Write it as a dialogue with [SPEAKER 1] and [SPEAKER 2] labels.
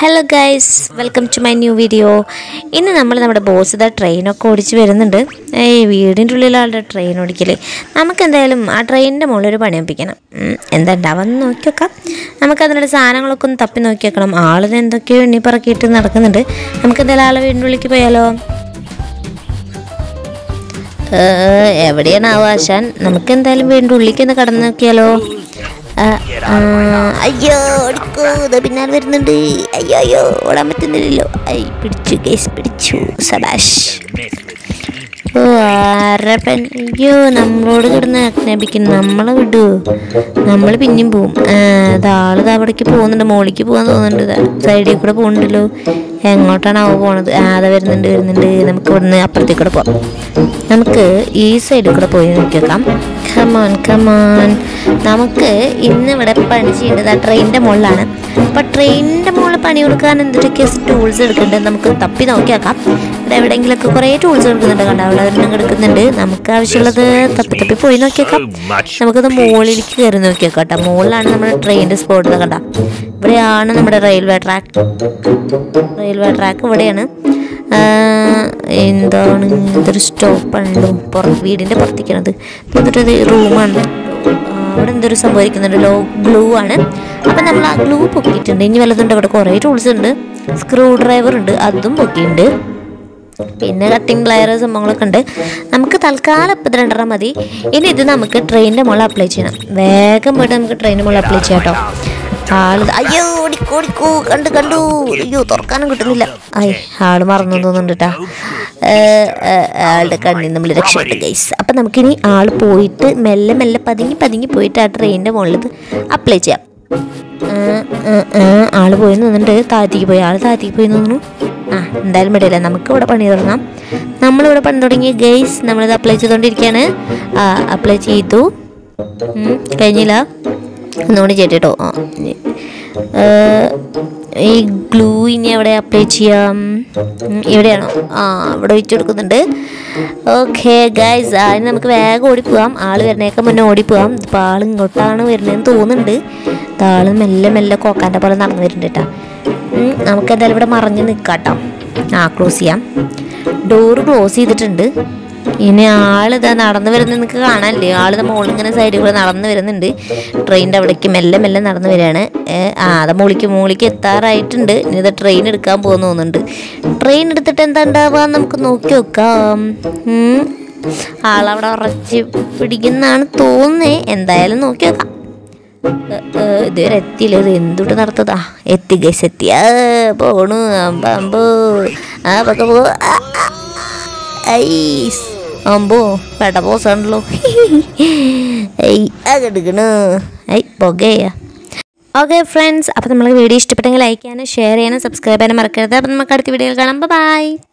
[SPEAKER 1] Hello guys welcome to my new video ഇന്ന് നമ്മൾ നമ്മുടെ ബോസ് ഇതാ ട്രെയിനൊക്കെ ഓടിച്ച് വരുന്നുണ്ട് ഏയ് വീടിൻ്റെ ഉള്ളിലാളുടെ ട്രെയിൻ ഓടിക്കല് നമുക്ക് എന്തായാലും ആ ട്രെയിനിൻ്റെ മുകളിൽ ഒരു പണി ഒപ്പിക്കണം ഉം, എന്താ ഉണ്ടാവുമെന്ന് നോക്കി വെക്കാം നമുക്ക് അതിനുള്ള സാധനങ്ങളൊക്കെ ഒന്ന് തപ്പി നോക്കി വെക്കണം ആളിന് എന്തൊക്കെയോ എണ്ണി പറക്കിയിട്ട് നടക്കുന്നുണ്ട് നമുക്ക് എന്തായാലും ആളെ വീടിൻ്റെ ഉള്ളിലേക്ക് പോയാലോ ഏഹ്, എവിടെയാണ് ആവാശാൻ നമുക്ക് എന്തായാലും വീടിൻ്റെ ഉള്ളിലേക്ക് ഒന്ന് കടന്നു നോക്കിയാലോ ആ, ആ, അയ്യോ ഓടിക്കോ ഇത് പിന്നാലെ വരുന്നുണ്ട് അയ്യോ അയ്യോ ഓടാൻ പറ്റുന്നില്ലല്ലോ ഐ പിടിച്ചു കേസ് പിടിച്ചു സബാഷ് ഓ ആരപ്പൻ അയ്യോ നമ്മളോട് കിടന്ന് ആജ്ഞാപിക്കുന്നു നമ്മളെ വിടൂ നമ്മൾ പിന്നെയും പോവും ആ, ദാ ആള് ദാ അവിടേക്ക് പോകുന്നുണ്ട് മോളിക്ക് പോകാൻ തോന്നുന്നുണ്ട് ദാ സൈഡിൽ കൂടെ പോകുന്നുണ്ടല്ലോ എങ്ങോട്ടാണ് അവ പോണത് ആ അതാ വരുന്നുണ്ട് വരുന്നുണ്ട് നമുക്ക് ഇവിടുന്ന് അപ്പുറത്തേക്ക് കൂടെ പോവാം നമുക്ക് ഈ സൈഡിൽ കൂടെ പോയി നോക്കിയേക്കാം കമോൺ കമോൺ നമുക്ക് ഇന്ന് ഇവിടെ പണി ചെയ്യേണ്ടത് ആ ട്രെയിനിൻ്റെ മുകളിലാണ് അപ്പോൾ ട്രെയിനിൻ്റെ മുകളിൽ പണി കൊടുക്കാൻ എന്തൊക്കെ ടൂൾസ് എടുക്കുന്നുണ്ട് നമുക്ക് തപ്പി നോക്കിയാക്കാം ഇവിടെ എവിടെയെങ്കിലുമൊക്കെ കുറേ ടൂൾസ് എടുക്കുന്നുണ്ട് കണ്ട അവിടെ ഒരെണ്ണം എടുക്കുന്നുണ്ട് നമുക്ക് ആവശ്യമുള്ളത് തപ്പി തപ്പി പോയി നോക്കിയേക്കാം നമുക്കത് മുകളിലേക്ക് കയറി നോക്കിയേക്കാം കേട്ടോ മുകളിലാണ് നമ്മുടെ ട്രെയിനിൻ്റെ സ്പോട്ട് കണ്ട ഇവിടെയാണ് നമ്മുടെ റെയിൽവേ ട്രാക്ക് റെയിൽവേ ട്രാക്ക് ഇവിടെയാണ് ആ, എന്താണ് ഇതൊരു സ്റ്റോപ്പാണല്ലോ പുറത്ത് വീടിൻ്റെ പുറത്തേക്കാണത് എന്നിട്ടത് റൂമാണ് അവിടെ എന്തൊരു സംഭവിക്കുന്നുണ്ടല്ലോ ഗ്ലൂ ആണ് അപ്പം നമ്മൾ ആ ഗ്ലൂ പൊക്കിയിട്ടുണ്ട് ഇനി വല്ലതുണ്ട് അവിടെ കുറേ ടൂൾസ് ഉണ്ട് സ്ക്രൂ ഡ്രൈവർ ഉണ്ട് അതും പൊക്കിയിട്ടുണ്ട് പിന്നെ കട്ടിങ് പ്ലയർ സംഭവങ്ങളൊക്കെ ഉണ്ട് നമുക്ക് തൽക്കാലം ഇപ്പം ഇത് രണ്ടെണ്ണം മതി ഇനി ഇത് നമുക്ക് ട്രെയിനിൻ്റെ മുകളിൽ അപ്ലൈ ചെയ്യണം വേഗം പോയിട്ട് നമുക്ക് ട്രെയിനിൻ്റെ മുകളിൽ അപ്ലൈ ചെയ്യാം കേട്ടോ ആള് ദാ- അയ്യോ ഓടിക്കോ ഓടിക്കോ കണ്ടു കണ്ടു അയ്യോ തുറക്കാനും കിട്ടുന്നില്ല അയ്യ ആള് മറന്നു തോന്നുന്നുണ്ട് കേട്ടാ ആളുടെ കണ്ണിൽ നമ്മൾ രക്ഷപ്പെട്ടു ഗൈസ് അപ്പം നമുക്കിനി ആള് പോയിട്ട് മെല്ലെ മെല്ലെ പതുങ്ങി പതുങ്ങി പോയിട്ട് ആ ട്രെയിനിൻ്റെ മുകളിൽ ഇത് അപ്ലൈ ചെയ്യാം ആ, ആ, ആ, ആള് പോയി നിന്നിട്ട് താഴത്തേക്ക് പോയി ആള് താഴത്തേക്ക് പോയി നിന്നു ആ എന്തായാലും വിടില്ല നമുക്ക് ഇവിടെ പണി തുടങ്ങാം നമ്മളിവിടെ പണി തുടങ്ങി ഗൈസ് നമ്മളിത് അപ്ലൈ ചെയ്തുകൊണ്ടിരിക്കുകയാണ് ആ അപ്ലൈ ചെയ്തു ഉം, കഴിഞ്ഞില്ല ഒന്നുകൂടി ചെയ്തിട്ടോ ആ ഇനി. ഏ, ഈ ഗ്ലൂ ഇനി എവിടെ അപ്ലൈ ചെയ്യാം ഉം, ഇവിടെയാണോ ആ ഇവിടെ വെച്ച് കൊടുക്കുന്നുണ്ട് ഓക്കെ ഗൈസ് അതിന് നമുക്ക് വേഗം ഓടിപ്പോവാം ആള് വരണേക്ക് മുന്നേ ഓടിപ്പോവാം ഇപ്പോൾ ആൾ ഇങ്ങോട്ടാണ് വരുന്നതെന്ന് തോന്നുന്നുണ്ട് ആള് മെല്ലെ മെല്ലെ കോക്കാൻ്റെ പോലെ നടന്നു വരുന്നുണ്ട് കേട്ടോ ഉം, നമുക്ക് എന്തായാലും ഇവിടെ മറിഞ്ഞ് നിൽക്കാം കേട്ടോ ആ ക്ലോസ് ചെയ്യാം ഡോറ് ക്ലോസ് ചെയ്തിട്ടുണ്ട് ഇനി ആളിതാ നടന്നു വരുന്നത് നിങ്ങൾക്ക് കാണാനില്ലേ ആള് മുകളിൽ ഇങ്ങനെ സൈഡിൽ കൂടെ നടന്നു വരുന്നുണ്ട് ട്രെയിനിൻ്റെ അവിടേക്ക് മെല്ലെ മെല്ലെ നടന്നു വരികയാണ് ഏ, ആ അത് മുകളിക്ക് മുകളിലേക്ക് എത്താറായിട്ടുണ്ട് ഇനി ഇത് ട്രെയിൻ എടുക്കാൻ പോകുന്നു തോന്നുന്നുണ്ട് ട്രെയിൻ എടുത്തിട്ട് എന്താ ഉണ്ടാവുക നമുക്ക് നോക്കി നോക്കാം ഉം. ആളവിടെ ഉറച്ച് പിടിക്കുന്നാണ് തോന്നുന്നേ എന്തായാലും നോക്കി നോക്കാം ഏ, ഏ, ഇതുവരെ എത്തിയില്ല ഇത് എന്തുട്ട് നടത്തതാ എത്തി ഗൈസ് എത്തി ആ പോണു അമ്പ അമ്പോ ആ പക്ക പോ ആ, ആ, ഐസ് അമ്പോ പെട്ട പോസാണല്ലോ ഐ അകെടുക്കണു ഐ പുകയാ ഓക്കെ ഫ്രണ്ട്സ് അപ്പോൾ നമ്മൾ വീഡിയോ ഇഷ്ടപ്പെട്ടെങ്കിൽ ലൈക്ക് ചെയ്യാനും ഷെയർ ചെയ്യാനും സബ്സ്ക്രൈബ് ചെയ്യാനും മറക്കരുത് അപ്പോൾ നമുക്ക് അടുത്ത വീഡിയോയിൽ കാണാം ബൈ